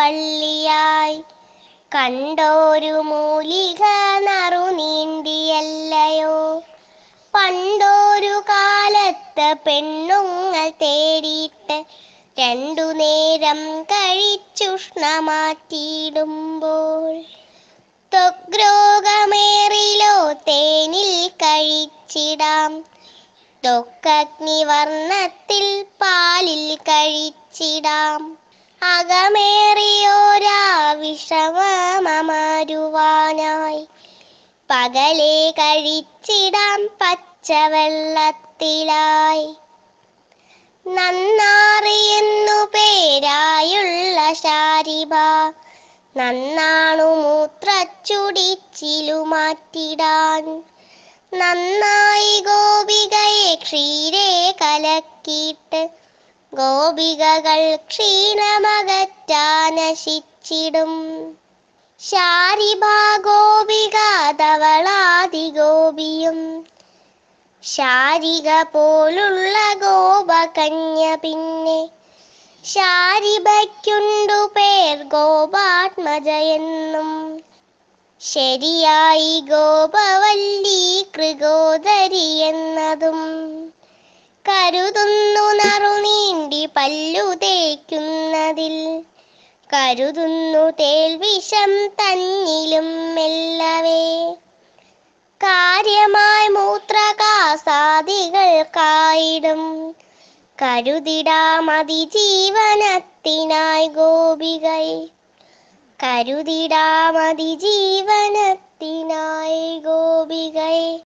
വള്ളിയായി കണ്ടോരു മൂലിക നറു നീണ്ടിയല്ലയോ പണ്ടൊരു കാലത്ത് പെണ്ണുങ്ങൾ തേടിയിട്ട് രണ്ടു നേരം കഴിച്ചുഷ്ണമാറ്റിയിടുമ്പോൾ ത്വഗ്രോഗമേറിലോ തേനിൽ കഴിച്ചിടാം ത്വക്കഗ്നിവർണ്ണത്തിൽ പാലിൽ കഴിച്ചിടാം അകമേറിയോരാ വിഷമമരുവാനായി പകലെ കഴിച്ചിടാം പച്ചവെള്ളത്തിലായി നന്നാറി എന്നു പേരായുള്ള ശാരിബ നന്നാണു മൂത്രച്ചുടിച്ചിലു മാറ്റിടാൻ നന്നായി ഗോപികയെ ക്ഷീരെ കലക്കിയിട്ട് ഗോപികകൾ ക്ഷീണമകറ്റാനശിച്ചിടും ശാരിബ ഗോപിക ധവളാതി ഗോപിയും ശാരിക പോലുള്ള ഗോപകന്യ പിന്നെ ശാരിബയ്ക്കുണ്ടു പേർ ഗോപാത്മജയെന്നും ശരിയായി ഗോപവല്ലി കൃഗോദരി എന്നതും കരുതുന്നു നറുനീണ്ടി പല്ലു തേക്കുന്നതിൽ കരുതുന്നു തേൽവിഷം തന്നിലും മെല്ലവേ കാര്യമായി മൂത്രകാസാദികൾക്കായിടും കരുതിടാമതി ജീവനത്തിനായി ഗോപികൈ കരുതിടാമതി ജീവനത്തിനായി ഗോപികൈ